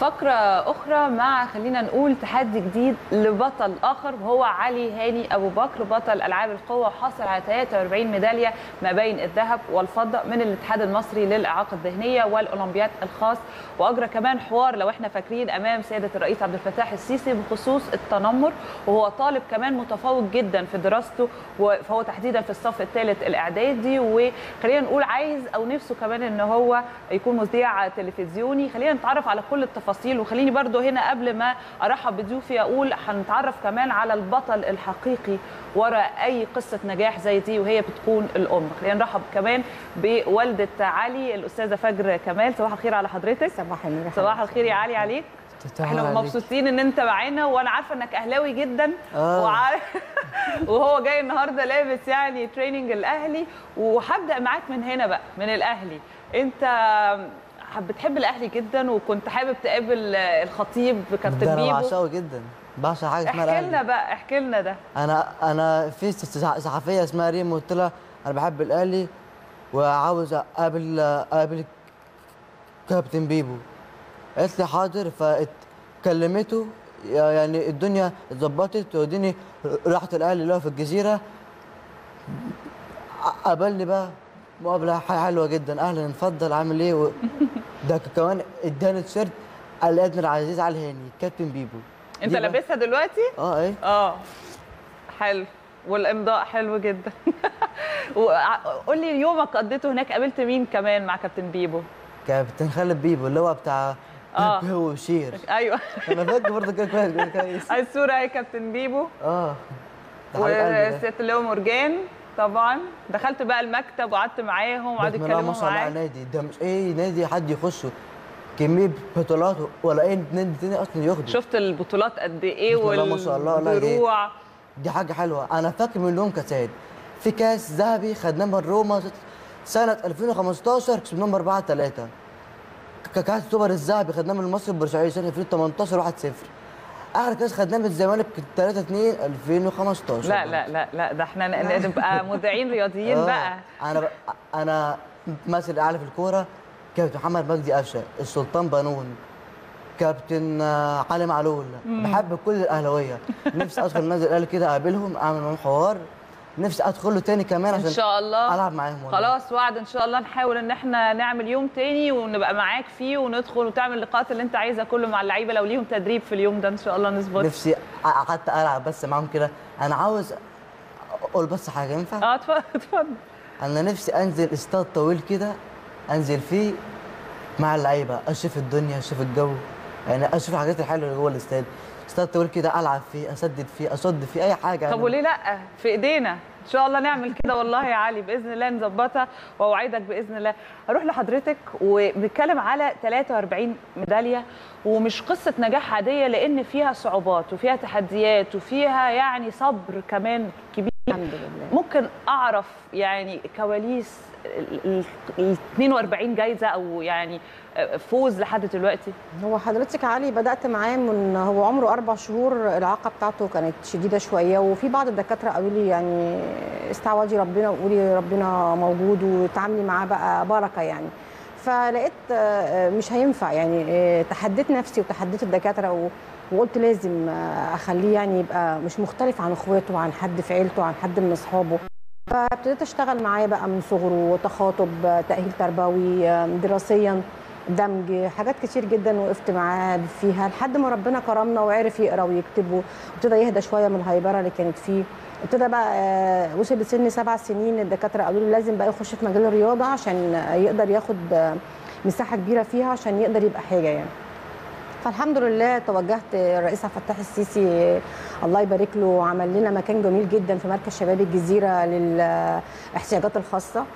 فقرة أخرى مع خلينا نقول تحدي جديد لبطل آخر وهو علي هاني أبو بكر بطل ألعاب القوة حاصل على 43 ميدالية ما بين الذهب والفضة من الاتحاد المصري للإعاقة الذهنية والأولمبياد الخاص وأجرى كمان حوار لو احنا فاكرين أمام سيادة الرئيس عبد الفتاح السيسي بخصوص التنمر وهو طالب كمان متفوق جدا في دراسته فهو تحديدا في الصف الثالث الإعدادي وخلينا نقول عايز أو نفسه كمان إن هو يكون مذيع تلفزيوني خلينا نتعرف على كل التفاصيل وخليني برضو هنا قبل ما ارحب بضيوفي اقول هنتعرف كمان على البطل الحقيقي وراء اي قصه نجاح زي دي وهي بتكون الام خلينا نرحب كمان بوالده علي الاستاذه فجر كمال صباح الخير على حضرتك صباح النور صباح الخير يا علي عليك احنا مبسوطين ان انت معانا وانا عارفه انك اهلاوي جدا آه. وعارف وهو جاي النهارده لابس يعني تريننج الاهلي وهبدا معاك من هنا بقى من الاهلي انت بتحب الاهلي جدا وكنت حابب تقابل الخطيب ده كابتن انا بيبو بعشقه جدا بعشق حاجه اسمها احكي لنا الاهلي بقى احكي لنا ده انا انا في صح- صحفيه اسمها ريم قلت لها انا بحب الاهلي وعاوز اقابل اقابل كابتن بيبو قالت لي حاضر فكلمته يعني الدنيا اتظبطت وديني راحت الاهلي اللي هو في الجزيره قابلني بقى مقابله ح- حلوه جدا اهلا اتفضل عامل ايه و... ده كمان اداني تيشيرت الادمير العزيز علي هاني كابتن بيبو انت دي بقى- لابسها دلوقتي اه ايه اه حلو والامضاء حلو جدا قول لي يومك قضيته هناك قابلت مين كمان مع كابتن بيبو كابتن خالد بيبو اللي هو بتاع آه. هو وشير ايوه انا فاكر برضه كده كويس كويس الصوره اهي كابتن بيبو اه ده حبيب قلبي ده. وست اللي هو مرجان طبعا دخلت بقى المكتب وقعدت معاهم وقعدوا بسم الله ما يتكلموا شاء الله على معاك نادي ده مش اي نادي حد يخشه كميه بطولات ولا اي نادي تاني اصلا ياخده شفت البطولات قد ايه بسم الله ما شاء الله، لا، دي- والدروع دي حاجه حلوه انا فاكر منهم كاسات في كاس ذهبي خدناه من روما سنه 2015 كسبناهم 4 3 كاس السوبر الذهبي خدناه من المصري البورسعيدي سنه 2018 1 0 اخر كاس خدناه من الزمالك 3 2 2015 لا لا لا لا ده احنا ن- نبقى مذيعين رياضيين آه، بقى انا ب... انا مثل اعلى في الكوره كابتن محمد مجدي قفشه السلطان بنون كابتن آه، علي معلول بحب كل الاهلاويه نفسي ادخل النادي الاهلي كده اقابلهم اعمل معاهم حوار نفسي ادخل له تاني كمان ان عشان شاء الله العب معاهم والله. خلاص وعد ان شاء الله نحاول ان احنا نعمل يوم تاني ونبقى معاك فيه وندخل وتعمل اللقاءات اللي انت عايزها كله مع اللعيبه لو ليهم تدريب في اليوم ده ان شاء الله نظبط نفسي أ- حتى العب بس معاهم كده انا عاوز اقول بس حاجه ينفع اه اتفضل اتفضل انا نفسي انزل استاد طويل كده انزل فيه مع اللعيبه اشوف الدنيا اشوف الجو يعني اشوف الحاجات الحلوه اللي جوه الاستاد استاد طويل كده العب فيه اسدد فيه اصد فيه اي حاجه طب يعني. وليه لا في ايدينا ان شاء الله نعمل كده والله يا علي باذن الله نظبطها واوعدك باذن الله هروح لحضرتك وبنتكلم على 43 ميداليه ومش قصه نجاح عاديه لان فيها صعوبات وفيها تحديات وفيها يعني صبر كمان كبير الحمد لله ممكن اعرف يعني كواليس ال ال- 42 جايزه او يعني فوز لحد دلوقتي هو حضرتك علي بدات معاه من هو عمره اربع شهور الاعاقه بتاعته كانت شديده شويه وفي بعض الدكاتره قالوا لي يعني استعوضي ربنا وقولي ربنا موجود وتعاملي معاه بقى بركه يعني فلقيت آه، مش هينفع يعني آه، تحديت نفسي وتحديت الدكاتره و- وقلت لازم آه، اخليه يعني يبقى مش مختلف عن اخواته وعن حد في عيلته وعن حد من اصحابه فابتديت اشتغل معاه بقى من صغره تخاطب آه، تاهيل تربوي آه، دراسيا دمج حاجات كتير جدا وقفت معاه فيها لحد ما ربنا كرمنا وعرف يقرا ويكتب وابتدى يهدى شويه من الهيبره اللي كانت فيه ابتدى بقى آه، وصل لسن سبع سنين الدكاتره قالوا له لازم بقى يخش في مجال الرياضه عشان آه، يقدر ياخد آه، مساحه كبيره فيها عشان يقدر يبقى حاجه يعني فالحمد لله توجهت الرئيس عبد الفتاح السيسي الله يبارك له عمل لنا مكان جميل جدا في مركز شباب الجزيره للاحتياجات الخاصه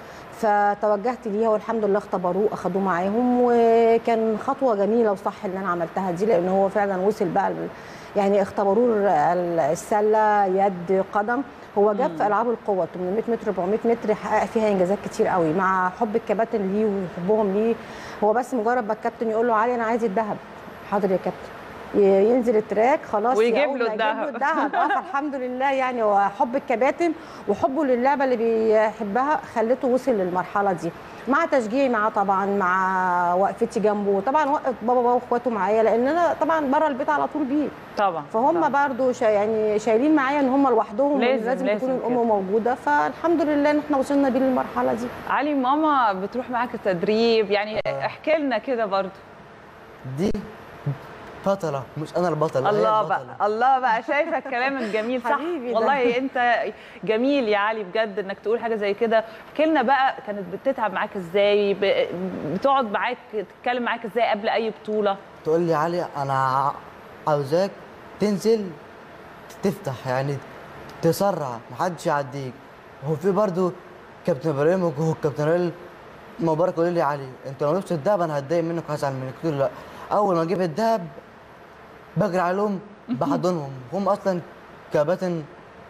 فتوجهت ليها والحمد لله اختبروه اخدوه معاهم وكان خطوه جميله وصح اللي انا عملتها دي لان هو فعلا وصل بقى ال- يعني اختبروه ال- السله يد قدم هو جاب في العاب القوه 800 متر 400 متر حقق فيها انجازات كتير قوي مع حب الكباتن ليه وحبهم ليه هو بس مجرد ما الكابتن يقول له علي انا عايز الذهب حاضر يا كابتن ي- ينزل التراك خلاص ويجيب أول له ما يجيب له الدهب. الدهب اه فالحمد لله يعني هو حب الكباتن وحبه للعبه اللي بيحبها خلته وصل للمرحله دي مع تشجيعي معاه طبعا مع وقفتي جنبه طبعا وقف بابا بابا واخواته معايا لان انا طبعا بره البيت على طول بيه طبعا فهم طبعاً. برضو شا يعني شايلين معايا ان هم لوحدهم لازم- لازم, لازم تكون الام كده. موجوده فالحمد لله ان احنا وصلنا بيه للمرحله دي علي ماما بتروح معاك التدريب يعني احكي لنا كده برضو دي بطلة مش أنا البطل هي الله البطلة. بقى الله بقى شايفه الكلام الجميل صح حبيبي ده. والله انت جميل يا علي بجد انك تقول حاجه زي كده احكي لنا بقى كانت بتتعب معاك ازاي ب- بتقعد معاك تتكلم معاك ازاي قبل اي بطوله تقول لي علي أنا ع- عاوزاك تنزل تفتح يعني تسرع محدش يعديك هو في برضو كابتن ابراهيم وهو كابتن ريل مبارك يقول لي علي انت لو جبت الدهب انا هتضايق منك وهزعل منك قلت له لا اول ما اجيب الدهب بجري عليهم بحضنهم هم اصلا كباتن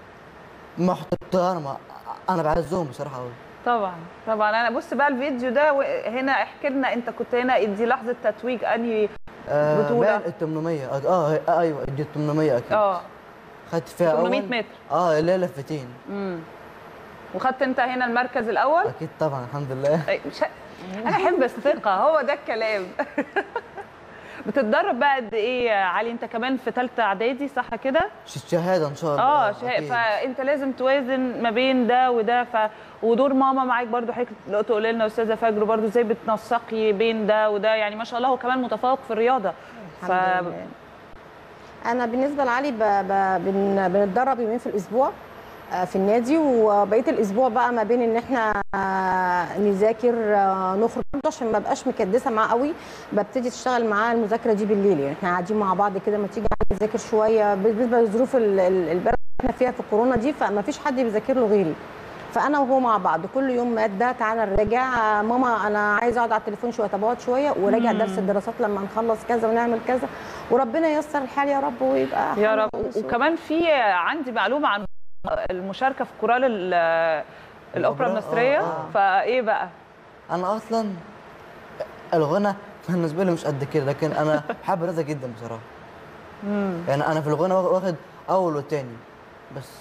محترمه انا بعزهم بصراحه قوي طبعا طبعا انا بص بقى الفيديو ده و- هنا احكي لنا انت كنت هنا دي لحظه تتويج انهي آه بطولة؟ باين ال 800 اه هي- آه ايوه دي ال 800 اكيد اه خدت فيها 800 اول متر. اه اللي هي لفتين امم وخدت انت هنا المركز الاول اكيد طبعا الحمد لله أي، مش ه- انا احب الثقه هو ده الكلام بتتدرب بقى قد ايه يا علي انت كمان في ثالثه اعدادي صح كده ش- شهاده ان شاء الله اه شا... أكيد. فانت لازم توازن ما بين ده وده ف... ودور ماما معاك برضو حضرتك لو تقول لنا استاذه فجر برضو ازاي بتنسقي بين ده وده يعني ما شاء الله هو كمان متفوق في الرياضه ف... الحمد لله انا بالنسبه لعلي ب... ب... بن... بنتدرب يومين في الاسبوع آه، في النادي وبقيه الاسبوع بقى ما بين ان احنا آه، نذاكر آه، نخرج برضه عشان ما بقاش مكدسه معاه قوي ببتدي تشتغل معاه المذاكره دي بالليل يعني احنا قاعدين مع بعض كده ما تيجي علي نذاكر شويه بالنسبه لظروف ال- ال- البلد اللي احنا فيها في الكورونا دي فما فيش حد بيذاكر له غيري فانا وهو مع بعض كل يوم ماده تعالى نراجع آه، ماما انا عايزه اقعد على التليفون شويه طب اقعد شويه وراجع درس الدراسات لما نخلص كذا ونعمل كذا وربنا ييسر الحال يا رب ويبقى يا حال رب كويس. وكمان في عندي معلومه عن المشاركه في كورال ال- الاوبرا الأوبرا؟ المصريه آه، آه. فايه بقى انا اصلا الغنى بالنسبه لي مش قد كده لكن انا بحب الرياضه جدا بصراحه يعني انا في الغنى واخد اول والتاني بس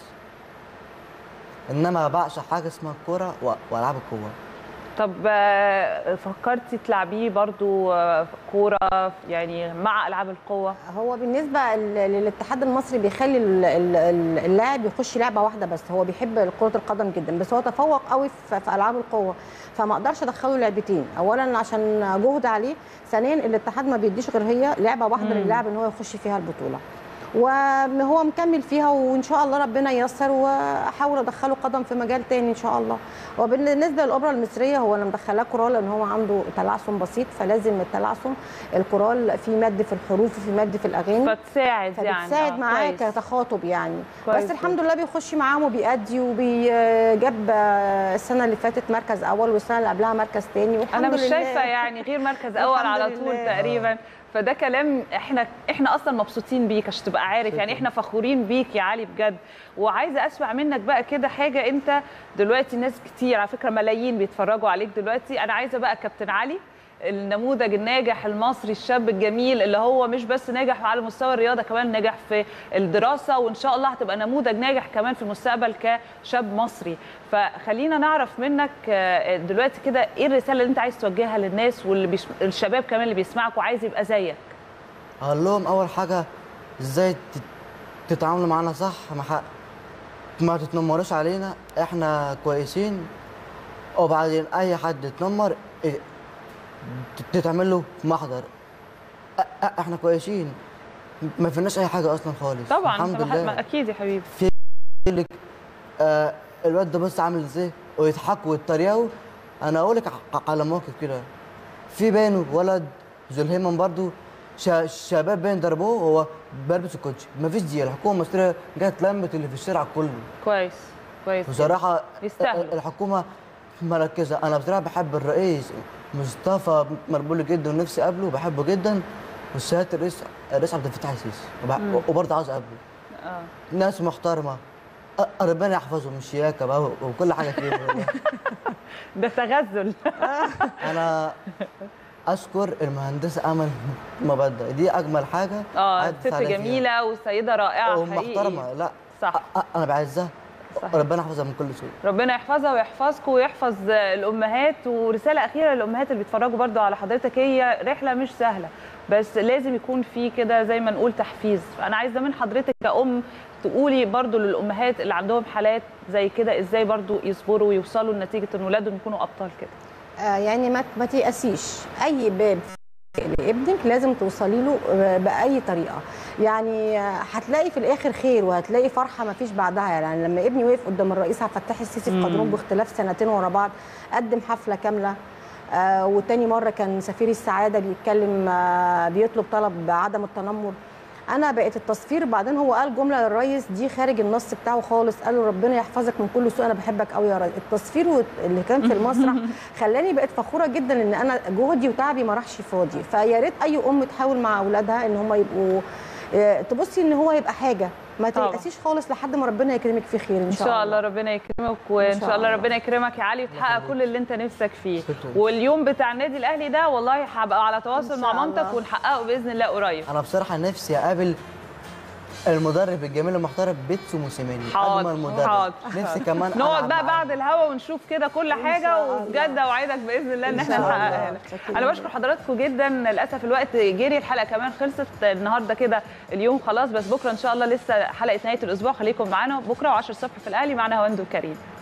انما بعشق حاجه اسمها الكوره و- والعاب القوه طب آه، فكرتي تلعبيه برضو آه، كوره يعني مع العاب القوه هو بالنسبه ل- للاتحاد المصري بيخلي ال- ال- ال- اللاعب يخش لعبه واحده بس هو بيحب كره القدم جدا بس هو تفوق قوي في في العاب القوه فما اقدرش ادخله لعبتين اولا عشان جهد عليه ثانيا الاتحاد ما بيديش غير هي لعبه واحده للاعب ان هو يخش فيها البطوله وهو مكمل فيها وان شاء الله ربنا ييسر واحاول ادخله قدم في مجال تاني ان شاء الله وبالنسبه للاوبرا المصريه هو انا مدخلاه كورال لان هو عنده تلعثم بسيط فلازم التلعثم الكورال في مد في الحروف وفي مد في الاغاني فتساعد يعني فبتساعد آه، معاه كويس. كتخاطب يعني كويس بس الحمد لله بيخش معاهم وبيأدي وبيجاب السنه اللي فاتت مركز اول والسنه اللي قبلها مركز تاني والحمد انا مش لله شايفه يعني غير مركز اول الحمد على طول لله. تقريبا فده كلام احنا احنا اصلا مبسوطين بيك عشان تبقى عارف يعني شكراً. احنا فخورين بيك يا علي بجد وعايزه اسمع منك بقى كده حاجه انت دلوقتي ناس كتير على فكره ملايين بيتفرجوا عليك دلوقتي انا عايزه بقى كابتن علي النموذج الناجح المصري الشاب الجميل اللي هو مش بس ناجح على مستوى الرياضه كمان ناجح في الدراسه وان شاء الله هتبقى نموذج ناجح كمان في المستقبل كشاب مصري فخلينا نعرف منك آه، دلوقتي كده ايه الرساله اللي انت عايز توجهها للناس واللي بيش... الشباب كمان اللي بيسمعك وعايز يبقى زيك هقول لهم اول حاجه ازاي تت- تتعاملوا معانا صح ما ح- ما تتنمروش علينا احنا كويسين وبعدين اي حد يتنمر إيه، ت- تتعمل له محضر أ- أ- احنا كويسين ما فيناش اي حاجه اصلا خالص طبعا الحمد طبعاً، لله اكيد يا حبيبي يقول لك آه الواد ده بص عامل ازاي ويضحكوا ويتريقوا انا اقول لك ع- على موقف كده في بينه ولد ذو الهمم برضو شا شباب بين ضربوه وهو بيلبس الكوتشي مفيش دي الحكومه المصريه جت لمت اللي في الشارع كله كويس كويس بصراحه يستاهلوا. الحكومه مركزه انا بصراحه بحب الرئيس مصطفى مربولي جدا ونفسي اقابله بحبه جدا وسياده الرئيس الرئيس عبد الفتاح السيسي وبح- وبرضه عاوز اقابله اه ناس محترمه أ- ربنا يحفظهم من الشياكه بقى و- وكل حاجه فيهم والله. ده تغزل انا اشكر المهندسه امل مبدع دي اجمل حاجه اه عدت ست عليا فيها. جميله وسيده رائعه حقيقي ومحترمه لا صح أ- أ- انا بعزها صحيح. ربنا يحفظها من كل سوء ربنا يحفظها ويحفظكم ويحفظ الامهات ورساله اخيره للامهات اللي بيتفرجوا برضو على حضرتك هي رحله مش سهله بس لازم يكون في كده زي ما نقول تحفيز انا عايزه من حضرتك كأم تقولي برضو للامهات اللي عندهم حالات زي كده ازاي برضو يصبروا ويوصلوا لنتيجه ان ولادهم يكونوا ابطال كده آه، يعني ما ما تيأسيش اي باب لابنك لازم توصلي له آه، باي طريقه يعني آه، هتلاقي في الاخر خير وهتلاقي فرحه ما فيش بعدها يعني لما ابني وقف قدام الرئيس عبد الفتاح السيسي في مم. قدرون باختلاف سنتين ورا بعض قدم حفله كامله آه وتاني مره كان سفير السعاده بيتكلم آه بيطلب طلب عدم التنمر انا بقيت التصفير بعدين هو قال جمله للريس دي خارج النص بتاعه خالص قال له ربنا يحفظك من كل سوء انا بحبك قوي يا ريس التصفير وت- اللي كان في المسرح خلاني بقيت فخوره جدا ان انا جهدي وتعبي ما راحش فاضي فيا ريت اي ام تحاول مع اولادها ان هم يبقوا آه، تبصي ان هو يبقى حاجه ما طبعا. تيأسيش خالص لحد ما ربنا يكرمك في خير ان ان شاء, شاء الله ربنا يكرمك وان شاء الله ربنا يكرمك يا علي وتحقق كل اللي انت نفسك فيه شكراً. واليوم بتاع النادي الاهلي ده والله هبقى على تواصل إن مع شاء مامتك الله. ونحققه باذن الله قريب انا بصراحه نفسي اقابل المدرب الجميل المحترم بيتسو موسيماني حاضر، اجمل مدرب حاضر. نفسي كمان نقعد ألعب بقى معاه. بعد الهوا ونشوف كده كل حاجه شاء الله. وبجد اوعدك باذن الله ان إن احنا شاء الله. نحققها هنا شكراً انا بشكر حضراتكم جدا للاسف الوقت جري الحلقه كمان خلصت النهارده كده اليوم خلاص بس بكره ان شاء الله لسه حلقه نهايه الاسبوع خليكم معانا بكره و10 الصبح في الاهلي معنا هند وكريم